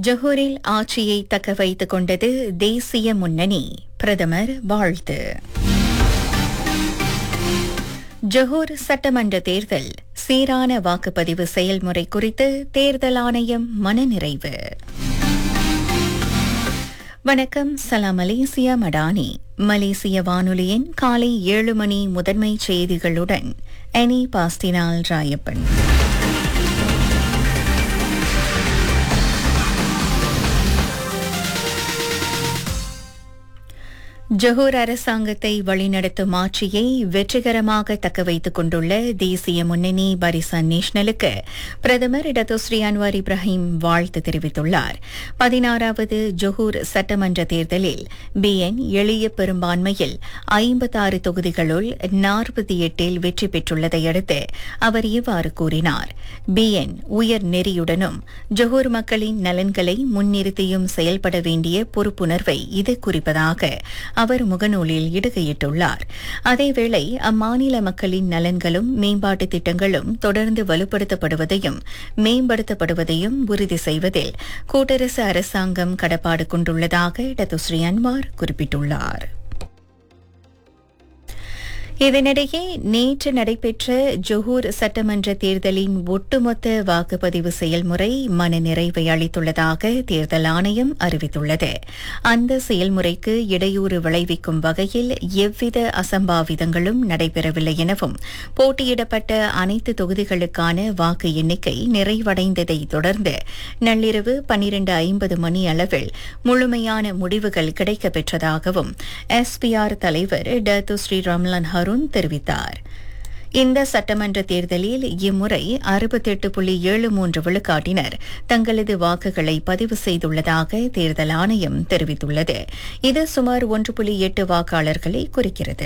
ஜொஹூரில் ஆட்சியை தக்க வைத்துக் கொண்டது தேசிய முன்னணி பிரதமர் வாழ்த்து ஜொஹூர் சட்டமன்ற தேர்தல் சீரான வாக்குப்பதிவு செயல்முறை குறித்து தேர்தல் ஆணையம் மனநிறைவு வணக்கம் சலாம் மலேசியா மடானி மலேசிய வானொலியின் காலை ஏழு மணி முதன்மை செய்திகளுடன் எனி பாஸ்டினால் ராயப்பன் ஜொஹூர் அரசாங்கத்தை வழிநடத்தும் ஆட்சியை வெற்றிகரமாக தக்க வைத்துக் கொண்டுள்ள தேசிய முன்னணி பரிசான் நேஷனலுக்கு பிரதமர் டத்தோஸ்ரீ அன்வார் இப்ராஹிம் வாழ்த்து தெரிவித்துள்ளார் பதினாறாவது ஜொஹூர் சட்டமன்ற தேர்தலில் பிஎன் எளிய பெரும்பான்மையில் ஐம்பத்தாறு தொகுதிகளுள் நாற்பத்தி எட்டில் வெற்றி பெற்றுள்ளதை அடுத்து அவர் இவ்வாறு கூறினார் பிஎன் உயர் நெறியுடனும் ஜொஹூர் மக்களின் நலன்களை முன்னிறுத்தியும் செயல்பட வேண்டிய பொறுப்புணர்வை இது குறிப்பதாக அவர் முகநூலில் இடுகையிட்டுள்ளார் அதேவேளை அம்மாநில மக்களின் நலன்களும் மேம்பாட்டு திட்டங்களும் தொடர்ந்து வலுப்படுத்தப்படுவதையும் மேம்படுத்தப்படுவதையும் உறுதி செய்வதில் கூட்டரசு அரசாங்கம் கடப்பாடு கொண்டுள்ளதாக டத்துஸ்ரீ அன்வார் குறிப்பிட்டுள்ளார் இதனிடையே நேற்று நடைபெற்ற ஜொஹூர் சட்டமன்ற தேர்தலின் ஒட்டுமொத்த வாக்குப்பதிவு செயல்முறை மனநிறைவை அளித்துள்ளதாக தேர்தல் ஆணையம் அறிவித்துள்ளது அந்த செயல்முறைக்கு இடையூறு விளைவிக்கும் வகையில் எவ்வித அசம்பாவிதங்களும் நடைபெறவில்லை எனவும் போட்டியிடப்பட்ட அனைத்து தொகுதிகளுக்கான வாக்கு எண்ணிக்கை நிறைவடைந்ததை தொடர்ந்து நள்ளிரவு பன்னிரண்டு ஐம்பது மணி அளவில் முழுமையான முடிவுகள் கிடைக்கப்பெற்றதாகவும் எஸ்பிஆர் தலைவர் டத்து ஸ்ரீ ரம்லான் ஹருண் தெரிவித்தார் இந்த சட்டமன்ற தேர்தலில் இம்முறை அறுபத்தெட்டு புள்ளி ஏழு மூன்று விழுக்காட்டினர் தங்களது வாக்குகளை பதிவு செய்துள்ளதாக தேர்தல் ஆணையம் தெரிவித்துள்ளது இது சுமார் ஒன்று புள்ளி எட்டு வாக்காளர்களை குறிக்கிறது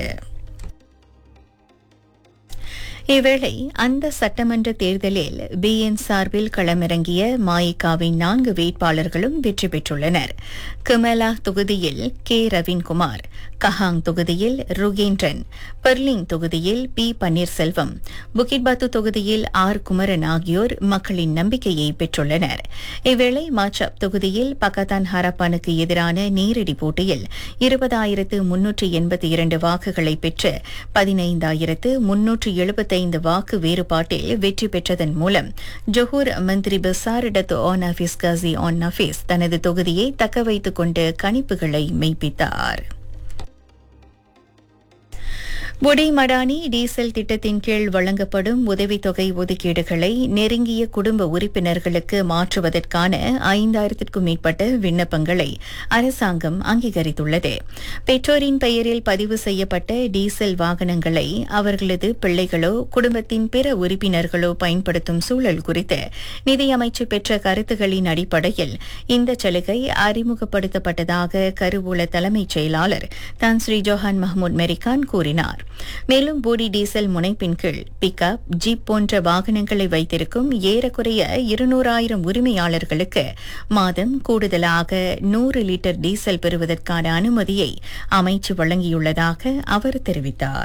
இவ்வேளை அந்த சட்டமன்ற தேர்தலில் பிஎன் சார்பில் களமிறங்கிய மாயிகாவின் நான்கு வேட்பாளர்களும் வெற்றி பெற்றுள்ளனர் குமலா தொகுதியில் கே ரவீன்குமார் கஹாங் தொகுதியில் ருகேந்திரன் பெர்லிங் தொகுதியில் பி பன்னீர்செல்வம் புகிட்பாத்து தொகுதியில் ஆர் குமரன் ஆகியோர் மக்களின் நம்பிக்கையை பெற்றுள்ளனர் இவ்வேளை மாச்சப் தொகுதியில் பக்கத்தான் ஹரப்பானுக்கு எதிரான நேரடி போட்டியில் இருபதாயிரத்து முன்னூற்று எண்பத்தி இரண்டு வாக்குகளை பெற்று பதினைந்தாயிரத்து முன்னூற்று எழுபத்தைந்து வாக்கு வேறுபாட்டில் வெற்றி பெற்றதன் மூலம் Johor Menteri Besar Datuk Onn Hafiz Ghazi Onn Hafiz தனது தொகுதியை தக்க வைத்துக் கொண்டு கணிப்புகளை மெய்ப்பித்தார் புடி மடானி டீசல் திட்டத்தின் கீழ் வழங்கப்படும் உதவித்தொகை ஒதுக்கீடுகளை நெருங்கிய குடும்ப உறுப்பினர்களுக்கு மாற்றுவதற்கான ஐந்தாயிரத்திற்கும் மேற்பட்ட விண்ணப்பங்களை அரசாங்கம் அங்கீகரித்துள்ளது பெற்றோரின் பெயரில் பதிவு செய்யப்பட்ட டீசல் வாகனங்களை அவர்களது பிள்ளைகளோ குடும்பத்தின் பிற உறுப்பினர்களோ பயன்படுத்தும் சூழல் குறித்து நிதியமைச்சு பெற்ற கருத்துகளின் அடிப்படையில் இந்த சலுகை அறிமுகப்படுத்தப்பட்டதாக கருவூல தலைமைச் செயலாளர் தான் ஸ்ரீ ஜோஹான் மஹ்மூத் மெரிகான் கூறினார் மேலும் போடி டீசல் முனைப்பின் கீழ் பிக்கப் ஜீப் போன்ற வாகனங்களை வைத்திருக்கும் ஏறக்குறைய இருநூறாயிரம் உரிமையாளர்களுக்கு மாதம் கூடுதலாக நூறு லிட்டர் டீசல் பெறுவதற்கான அனுமதியை அமைச்சு வழங்கியுள்ளதாக அவர் தெரிவித்தார்